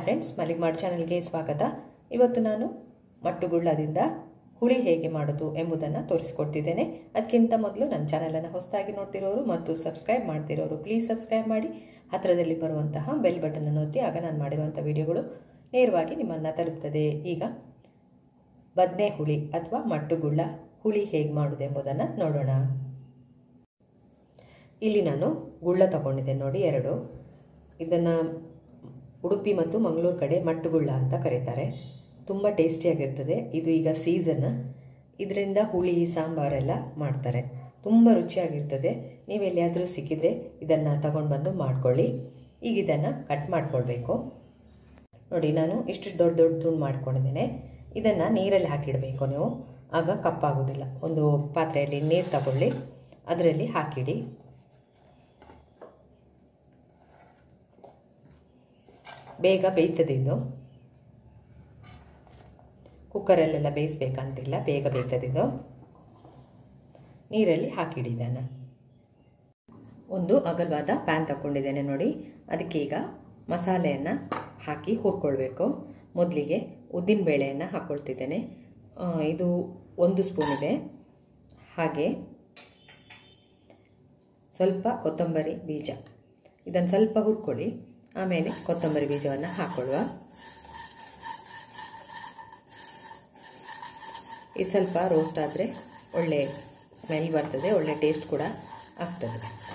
friends ಮಲಿಗ್ಮಾಡ್ ಚಾನಲ್ಗೆ ಸ್ವಾಗತ ಇವತ್ತು ನಾನು ಮಟ್ಟುಗುಳ್ಳದಿಂದ ಹುಳಿ ಹೇಗೆ ಮಾಡೋದು ಎಂಬುದನ್ನು ತೋರಿಸ್ಕೊಡ್ತಿದ್ದೇನೆ ಅದಕ್ಕಿಂತ ಮೊದಲು ನನ್ನ ಚಾನಲನ್ನು ಹೊಸದಾಗಿ ನೋಡ್ತಿರೋರು ಮತ್ತು ಸಬ್ಸ್ಕ್ರೈಬ್ ಮಾಡ್ತಿರೋರು ಪ್ಲೀಸ್ ಸಬ್ಸ್ಕ್ರೈಬ್ ಮಾಡಿ ಹತ್ತಿರದಲ್ಲಿ ಬರುವಂತಹ ಬೆಲ್ ಬಟನನ್ನು ಒತ್ತಿ ಆಗ ನಾನು ಮಾಡಿರುವಂಥ ವಿಡಿಯೋಗಳು ನೇರವಾಗಿ ನಿಮ್ಮನ್ನು ತಲುಪ್ತದೆ ಈಗ ಬದನೆ ಹುಳಿ ಅಥವಾ ಮಟ್ಟುಗುಳ್ಳ ಹುಳಿ ಹೇಗೆ ಮಾಡೋದು ಎಂಬುದನ್ನು ನೋಡೋಣ ಇಲ್ಲಿ ನಾನು ಗುಳ್ಳ ತಗೊಂಡಿದ್ದೆ ನೋಡಿ ಎರಡು ಇದನ್ನು ಉಡುಪಿ ಮತ್ತು ಮಂಗಳೂರು ಕಡೆ ಮಟ್ಟುಗುಳ್ಳ ಅಂತ ಕರೀತಾರೆ ತುಂಬ ಟೇಸ್ಟಿಯಾಗಿರ್ತದೆ ಇದು ಈಗ ಸೀಸನ್ ಇದರಿಂದ ಹುಳಿ ಸಾಂಬಾರೆಲ್ಲ ಮಾಡ್ತಾರೆ ತುಂಬ ರುಚಿಯಾಗಿರ್ತದೆ ನೀವು ಎಲ್ಲಿಯಾದರೂ ಸಿಕ್ಕಿದರೆ ಇದನ್ನು ತಗೊಂಡು ಬಂದು ಮಾಡ್ಕೊಳ್ಳಿ ಈಗ ಇದನ್ನು ಕಟ್ ಮಾಡ್ಕೊಳ್ಬೇಕು ನೋಡಿ ನಾನು ಇಷ್ಟು ದೊಡ್ಡ ದೊಡ್ಡ ತುಂಡು ಮಾಡ್ಕೊಂಡಿದ್ದೇನೆ ಇದನ್ನು ನೀರಲ್ಲಿ ಹಾಕಿಡಬೇಕು ನೀವು ಆಗ ಕಪ್ಪಾಗೋದಿಲ್ಲ ಒಂದು ಪಾತ್ರೆಯಲ್ಲಿ ನೀರು ತಗೊಳ್ಳಿ ಅದರಲ್ಲಿ ಹಾಕಿಡಿ ಬೇಗ ಬೇಯ್ತದೆ ಇದು ಕುಕ್ಕರಲ್ಲೆಲ್ಲ ಬೇಯಿಸ್ಬೇಕಂತಿಲ್ಲ ಬೇಗ ಬೇಯ್ತದೆ ಇದು ನೀರಲ್ಲಿ ಹಾಕಿಡಿ ಇದನ್ನು ಒಂದು ಅಗಲವಾದ ಪ್ಯಾನ್ ತಗೊಂಡಿದ್ದೇನೆ ನೋಡಿ ಅದಕ್ಕೆ ಈಗ ಮಸಾಲೆಯನ್ನು ಹಾಕಿ ಹುರ್ಕೊಳ್ಬೇಕು ಮೊದಲಿಗೆ ಉದ್ದಿನ ಬೇಳೆಯನ್ನು ಹಾಕ್ಕೊಳ್ತಿದ್ದೇನೆ ಇದು ಒಂದು ಸ್ಪೂನ್ ಇದೆ ಹಾಗೆ ಸ್ವಲ್ಪ ಕೊತ್ತಂಬರಿ ಬೀಜ ಇದನ್ನು ಸ್ವಲ್ಪ ಹುರ್ಕೊಳ್ಳಿ ಆಮೇಲೆ ಕೊತ್ತಂಬರಿ ಬೀಜವನ್ನು ಹಾಕ್ಕೊಳ್ಳುವ ಇದು ಸ್ವಲ್ಪ ರೋಸ್ಟ್ ಆದರೆ ಒಳ್ಳೆ ಸ್ಮೆಲ್ ಬರ್ತದೆ ಒಳ್ಳೆ ಟೇಸ್ಟ್ ಕೂಡ ಆಗ್ತದೆ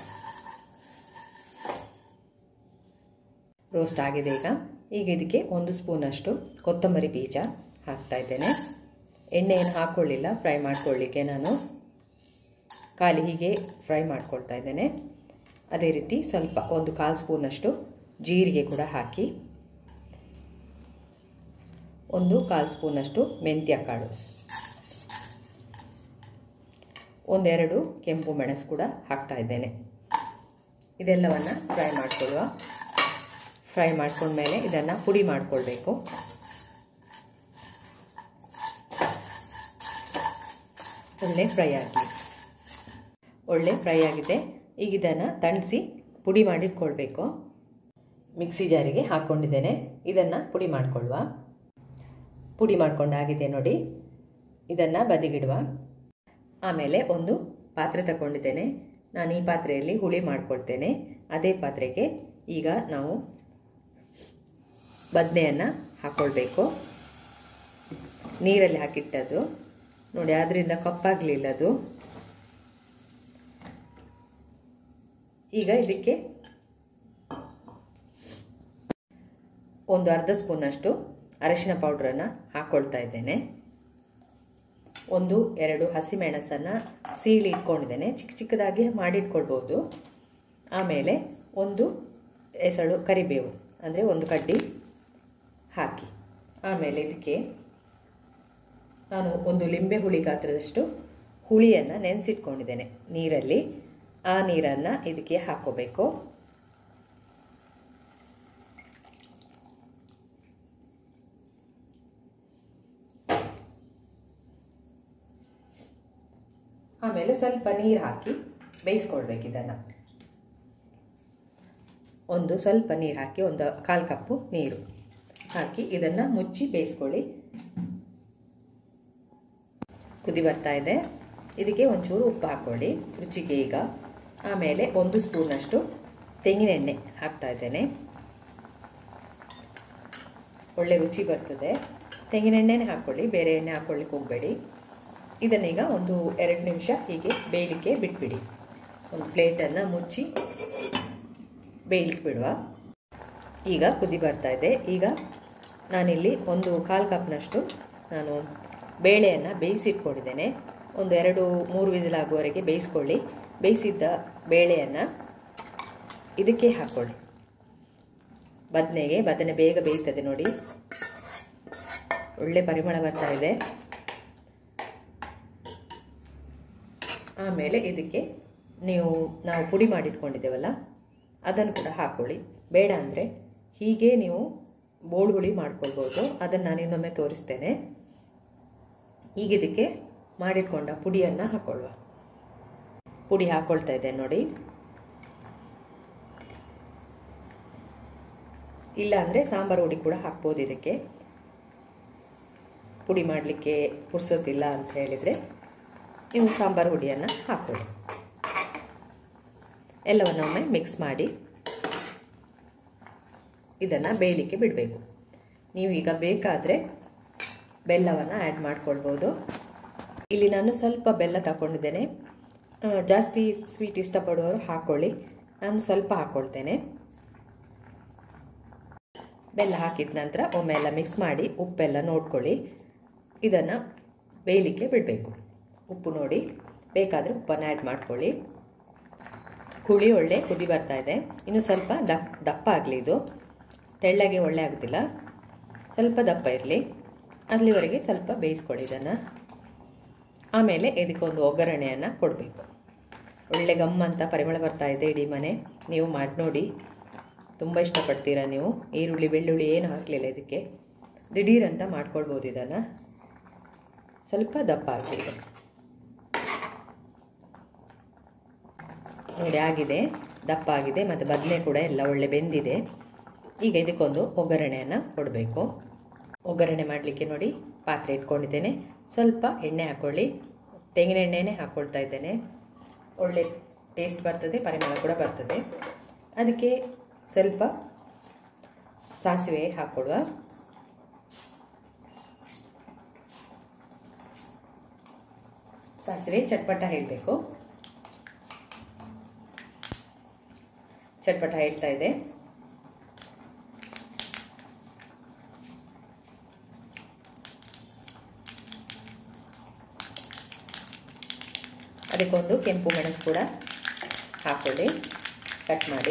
ರೋಸ್ಟ್ ಆಗಿದೆ ಈಗ ಈಗ ಇದಕ್ಕೆ ಒಂದು ಸ್ಪೂನಷ್ಟು ಕೊತ್ತಂಬರಿ ಬೀಜ ಹಾಕ್ತಾ ಇದ್ದೇನೆ ಎಣ್ಣೆಯನ್ನು ಹಾಕ್ಕೊಳ್ಳಿಲ್ಲ ಫ್ರೈ ಮಾಡ್ಕೊಳ್ಳಿಕ್ಕೆ ನಾನು ಖಾಲಿ ಹೀಗೆ ಫ್ರೈ ಮಾಡ್ಕೊಳ್ತಾ ಇದ್ದೇನೆ ಅದೇ ರೀತಿ ಸ್ವಲ್ಪ ಒಂದು ಕಾಲು ಸ್ಪೂನಷ್ಟು ಜೀರಿಗೆ ಕೂಡ ಹಾಕಿ ಒಂದು ಕಾಲು ಸ್ಪೂನಷ್ಟು ಮೆಂತ್ಯ ಕಾಳು ಒಂದೆರಡು ಕೆಂಪು ಮೆಣಸು ಕೂಡ ಹಾಕ್ತಾ ಇದ್ದೇನೆ ಇದೆಲ್ಲವನ್ನು ಫ್ರೈ ಮಾಡ್ಕೊಳ್ಳುವ ಫ್ರೈ ಮಾಡ್ಕೊಂಡ್ಮೇಲೆ ಇದನ್ನು ಪುಡಿ ಮಾಡಿಕೊಳ್ಬೇಕು ಒಳ್ಳೆ ಫ್ರೈ ಆಗಲಿ ಒಳ್ಳೆ ಫ್ರೈ ಆಗಿದೆ ಈಗ ಇದನ್ನು ತಣಿಸಿ ಪುಡಿ ಮಾಡಿಟ್ಕೊಳ್ಬೇಕು ಮಿಕ್ಸಿ ಜಾರಿಗೆ ಹಾಕ್ಕೊಂಡಿದ್ದೇನೆ ಇದನ್ನು ಪುಡಿ ಮಾಡಿಕೊಳ್ಳುವ ಪುಡಿ ಮಾಡ್ಕೊಂಡಾಗಿದೆ ನೋಡಿ ಇದನ್ನು ಬದಿಗಿಡುವ ಆಮೇಲೆ ಒಂದು ಪಾತ್ರೆ ತಗೊಂಡಿದ್ದೇನೆ ನಾನು ಈ ಪಾತ್ರೆಯಲ್ಲಿ ಹುಳಿ ಮಾಡ್ಕೊಳ್ತೇನೆ ಅದೇ ಪಾತ್ರೆಗೆ ಈಗ ನಾವು ಬದನೆಯನ್ನು ಹಾಕ್ಕೊಳ್ಬೇಕು ನೀರಲ್ಲಿ ಹಾಕಿಟ್ಟದ್ದು ನೋಡಿ ಅದರಿಂದ ಕಪ್ಪಾಗಲಿಲ್ಲ ಅದು ಈಗ ಇದಕ್ಕೆ ಒಂದು ಅರ್ಧ ಸ್ಪೂನಷ್ಟು ಅರಿಶಿನ ಪೌಡ್ರನ್ನು ಹಾಕ್ಕೊಳ್ತಾ ಇದ್ದೇನೆ ಒಂದು ಎರಡು ಹಸಿಮೆಣಸನ್ನು ಸೀಳಿ ಇಟ್ಕೊಂಡಿದ್ದೇನೆ ಚಿಕ್ಕ ಚಿಕ್ಕದಾಗಿ ಮಾಡಿಟ್ಕೊಳ್ಬೋದು ಆಮೇಲೆ ಒಂದು ಎಸಳು ಕರಿಬೇವು ಅಂದರೆ ಒಂದು ಕಡ್ಡಿ ಹಾಕಿ ಆಮೇಲೆ ಇದಕ್ಕೆ ನಾನು ಒಂದು ಲಿಂಬೆ ಹುಳಿ ಗಾತ್ರದಷ್ಟು ಹುಳಿಯನ್ನು ನೆನೆಸಿಟ್ಕೊಂಡಿದ್ದೇನೆ ನೀರಲ್ಲಿ ಆ ನೀರನ್ನು ಇದಕ್ಕೆ ಹಾಕ್ಕೋಬೇಕು ಆಮೇಲೆ ಸ್ವಲ್ಪ ನೀರು ಹಾಕಿ ಬೇಯಿಸ್ಕೊಳ್ಬೇಕು ಇದನ್ನು ಒಂದು ಸ್ವಲ್ಪ ನೀರು ಹಾಕಿ ಒಂದು ಕಾಲು ಕಪ್ಪು ನೀರು ಹಾಕಿ ಇದನ್ನು ಮುಚ್ಚಿ ಬೇಯಿಸ್ಕೊಳ್ಳಿ ಕುದಿ ಬರ್ತಾ ಇದೆ ಇದಕ್ಕೆ ಒಂಚೂರು ಉಪ್ಪು ಹಾಕ್ಕೊಳ್ಳಿ ರುಚಿಗೆ ಈಗ ಆಮೇಲೆ ಒಂದು ಸ್ಪೂನಷ್ಟು ತೆಂಗಿನೆಣ್ಣೆ ಹಾಕ್ತಾ ಇದ್ದೇನೆ ಒಳ್ಳೆ ರುಚಿ ಬರ್ತದೆ ತೆಂಗಿನೆಣ್ಣೆನೇ ಹಾಕ್ಕೊಳ್ಳಿ ಬೇರೆ ಎಣ್ಣೆ ಹಾಕ್ಕೊಳ್ಳಿಕ್ಕೆ ಹೋಗಬೇಡಿ ಇದನ್ನೀಗ ಒಂದು ಎರಡು ನಿಮಿಷ ಹೀಗೆ ಬೇಯಲಿಕ್ಕೆ ಬಿಟ್ಬಿಡಿ ಒಂದು ಪ್ಲೇಟನ್ನು ಮುಚ್ಚಿ ಬೇಯಲಿಕ್ಕೆ ಬಿಡುವ ಈಗ ಕುದಿ ಬರ್ತಾ ಇದೆ ಈಗ ನಾನಿಲ್ಲಿ ಒಂದು ಕಾಲು ಕಪ್ನಷ್ಟು ನಾನು ಬೇಳೆಯನ್ನು ಬೇಯಿಸಿಟ್ಕೊಂಡಿದ್ದೇನೆ ಒಂದು ಎರಡು ಮೂರು ವಿಸಿಲ್ ಆಗುವವರೆಗೆ ಬೇಯಿಸ್ಕೊಳ್ಳಿ ಬೇಯಿಸಿದ್ದ ಬೇಳೆಯನ್ನು ಇದಕ್ಕೆ ಹಾಕ್ಕೊಳ್ಳಿ ಬದನೆಗೆ ಬದನೆ ಬೇಗ ಬೇಯ್ತದೆ ನೋಡಿ ಒಳ್ಳೆ ಪರಿಮಳ ಬರ್ತಾ ಇದೆ ಆಮೇಲೆ ಇದಕ್ಕೆ ನೀವು ನಾವು ಪುಡಿ ಮಾಡಿಟ್ಕೊಂಡಿದ್ದೇವಲ್ಲ ಅದನ್ನು ಕೂಡ ಹಾಕ್ಕೊಳ್ಳಿ ಬೇಡ ಅಂದರೆ ಹೀಗೆ ನೀವು ಬೋಳು ಹುಳಿ ಮಾಡ್ಕೊಳ್ಬೋದು ಅದನ್ನು ನಾನು ಇನ್ನೊಮ್ಮೆ ತೋರಿಸ್ತೇನೆ ಈಗ ಇದಕ್ಕೆ ಮಾಡಿಟ್ಕೊಂಡ ಪುಡಿಯನ್ನು ಹಾಕ್ಕೊಳ್ಳುವ ಪುಡಿ ಹಾಕ್ಕೊಳ್ತಾ ಇದ್ದೇನೆ ನೋಡಿ ಇಲ್ಲ ಅಂದರೆ ಸಾಂಬಾರು ಹುಡಿ ಕೂಡ ಹಾಕ್ಬೋದು ಇದಕ್ಕೆ ಪುಡಿ ಮಾಡಲಿಕ್ಕೆ ಪುರ್ಸೋತಿಲ್ಲ ಅಂತ ಹೇಳಿದರೆ ನೀವು ಸಾಂಬಾರು ಹುಡಿಯನ್ನು ಹಾಕ್ಕೊಳ್ಳಿ ಎಲ್ಲವನ್ನೊಮ್ಮೆ ಮಿಕ್ಸ್ ಮಾಡಿ ಇದನ್ನು ಬೇಯಲಿಕ್ಕೆ ಬಿಡಬೇಕು ನೀವು ಈಗ ಬೇಕಾದರೆ ಬೆಲ್ಲವನ್ನು ಆ್ಯಡ್ ಮಾಡ್ಕೊಳ್ಬೋದು ಇಲ್ಲಿ ನಾನು ಸ್ವಲ್ಪ ಬೆಲ್ಲ ತಗೊಂಡಿದ್ದೇನೆ ಜಾಸ್ತಿ ಸ್ವೀಟ್ ಇಷ್ಟಪಡುವವರು ಹಾಕ್ಕೊಳ್ಳಿ ನಾನು ಸ್ವಲ್ಪ ಹಾಕ್ಕೊಳ್ತೇನೆ ಬೆಲ್ಲ ಹಾಕಿದ ನಂತರ ಒಮ್ಮೆ ಎಲ್ಲ ಮಿಕ್ಸ್ ಮಾಡಿ ಉಪ್ಪೆಲ್ಲ ನೋಡ್ಕೊಳ್ಳಿ ಇದನ್ನು ಬೇಯಲಿಕ್ಕೆ ಬಿಡಬೇಕು ಉಪ್ಪು ನೋಡಿ ಬೇಕಾದರೆ ಉಪ್ಪನ್ನು ಆ್ಯಡ್ ಮಾಡ್ಕೊಳ್ಳಿ ಹುಳಿ ಒಳ್ಳೆ ಕುದಿ ಬರ್ತಾ ಇದೆ ಇನ್ನು ಸ್ವಲ್ಪ ದಪ್ಪ ದಪ್ಪ ಆಗಲಿ ಇದು ತೆಳ್ಳಗೆ ಒಳ್ಳೆ ಆಗೋದಿಲ್ಲ ಸ್ವಲ್ಪ ದಪ್ಪ ಇರಲಿ ಅಲ್ಲಿವರೆಗೆ ಸ್ವಲ್ಪ ಬೇಯಿಸ್ಕೊಳ್ಳಿ ಇದನ್ನು ಆಮೇಲೆ ಇದಕ್ಕೊಂದು ಒಗ್ಗರಣೆಯನ್ನು ಕೊಡಬೇಕು ಒಳ್ಳೆ ಗಮ್ಮಂತ ಪರಿಮಳ ಬರ್ತಾ ಇದೆ ಇಡೀ ಮನೆ ನೀವು ಮಾಡಿ ನೋಡಿ ತುಂಬ ಇಷ್ಟಪಡ್ತೀರಾ ನೀವು ಈರುಳ್ಳಿ ಬೆಳ್ಳುಳ್ಳಿ ಏನು ಹಾಕಲಿಲ್ಲ ಇದಕ್ಕೆ ದಿಢೀರಂತ ಮಾಡ್ಕೊಳ್ಬೋದು ಇದನ್ನು ಸ್ವಲ್ಪ ದಪ್ಪ ಆಗಲಿ ಇದು ನೋಡಿ ಆಗಿದೆ ದಪ್ಪ ಆಗಿದೆ ಮತ್ತು ಬದನೆ ಕೂಡ ಎಲ್ಲ ಒಳ್ಳೆ ಬೆಂದಿದೆ ಈಗ ಇದಕ್ಕೊಂದು ಒಗ್ಗರಣೆಯನ್ನು ಕೊಡಬೇಕು ಒಗ್ಗರಣೆ ಮಾಡಲಿಕ್ಕೆ ನೋಡಿ ಪಾತ್ರೆ ಇಟ್ಕೊಂಡಿದ್ದೇನೆ ಸ್ವಲ್ಪ ಎಣ್ಣೆ ಹಾಕ್ಕೊಳ್ಳಿ ತೆಂಗಿನ ಎಣ್ಣೆನೇ ಹಾಕ್ಕೊಳ್ತಾ ಇದ್ದೇನೆ ಒಳ್ಳೆ ಟೇಸ್ಟ್ ಬರ್ತದೆ ಪರಿಮಳ ಕೂಡ ಬರ್ತದೆ ಅದಕ್ಕೆ ಸ್ವಲ್ಪ ಸಾಸಿವೆ ಹಾಕ್ಕೊಡುವ ಸಾಸಿವೆ ಚಟ್ಪಟ ಹೇಳಬೇಕು ಚಟ್ಪಟ ಹೇಳ್ತಾ ಇದೆ ಅದಕ್ಕೊಂದು ಕೆಂಪು ಮೆಣಸು ಕೂಡ ಹಾಕ್ಕೊಳ್ಳಿ ಕಟ್ ಮಾಡಿ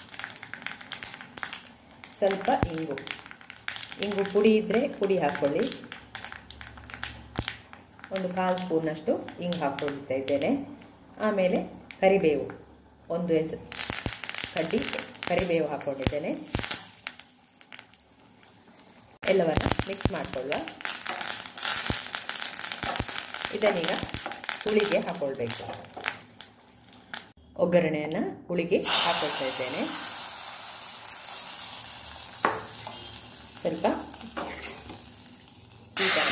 ಸ್ವಲ್ಪ ಇಂಗು ಇಂಗು ಪುಡಿ ಇದ್ದರೆ ಪುಡಿ ಹಾಕ್ಕೊಳ್ಳಿ ಒಂದು ಕಾಲು ಸ್ಪೂನಷ್ಟು ಇಂಗು ಹಾಕ್ಕೊಳ್ತಾ ಇದ್ದೇನೆ ಆಮೇಲೆ ಕರಿಬೇವು ಒಂದು ಎಸ್ ಕಡ್ಡಿ ಕರಿಬೇವು ಹಾಕ್ಕೊಂಡಿದ್ದೇನೆ ಎಲ್ಲವನ್ನು ಮಿಕ್ಸ್ ಮಾಡಿಕೊಳ್ಳುವ ಇದನ್ನೀಗ ಹುಳಿಗೆ ಹಾಕ್ಕೊಳ್ಬೇಕು ಒಗ್ಗರಣೆಯನ್ನು ಹುಳಿಗೆ ಹಾಕ್ಕೊಳ್ತಾ ಇದ್ದೇನೆ ಸ್ವಲ್ಪ ಈ ಥರ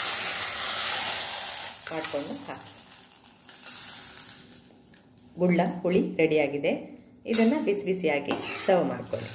ಮಾಡಿಕೊಂಡು ಹಾಕಿ ಗುಳ್ಳ ಹುಳಿ ರೆಡಿಯಾಗಿದೆ ಇದನ್ನು ಬಿಸಿ ಬಿಸಿಯಾಗಿ ಸರ್ವ್ ಮಾಡಿಕೊಳ್ಳಿ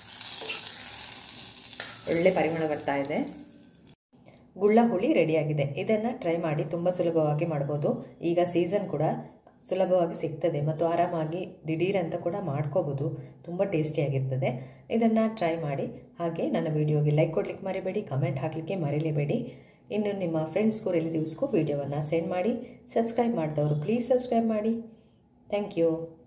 ಒಳ್ಳೆ ಪರಿಮಳ ಬರ್ತಾ ಇದೆ ಗುಳ್ಳ ಹುಳಿ ರೆಡಿಯಾಗಿದೆ ಇದನ್ನು ಟ್ರೈ ಮಾಡಿ ತುಂಬ ಸುಲಭವಾಗಿ ಮಾಡ್ಬೋದು ಈಗ ಸೀಸನ್ ಕೂಡ ಸುಲಭವಾಗಿ ಸಿಗ್ತದೆ ಮತ್ತು ಆರಾಮಾಗಿ ದಿಢೀರಂತ ಕೂಡ ಮಾಡ್ಕೋಬೋದು ತುಂಬ ಟೇಸ್ಟಿಯಾಗಿರ್ತದೆ ಇದನ್ನು ಟ್ರೈ ಮಾಡಿ ಹಾಗೆ ನನ್ನ ವಿಡಿಯೋಗೆ ಲೈಕ್ ಕೊಡ್ಲಿಕ್ಕೆ ಮರಿಬೇಡಿ ಕಮೆಂಟ್ ಹಾಕಲಿಕ್ಕೆ ಮರಿಲೇಬೇಡಿ ಇನ್ನು ನಿಮ್ಮ ಫ್ರೆಂಡ್ಸ್ಗೂ ರಿಲೇಟಿವ್ಸ್ಗೂ ವಿಡಿಯೋವನ್ನು ಸೆಂಡ್ ಮಾಡಿ ಸಬ್ಸ್ಕ್ರೈಬ್ ಮಾಡಿದವರು ಪ್ಲೀಸ್ ಸಬ್ಸ್ಕ್ರೈಬ್ ಮಾಡಿ ಥ್ಯಾಂಕ್ ಯು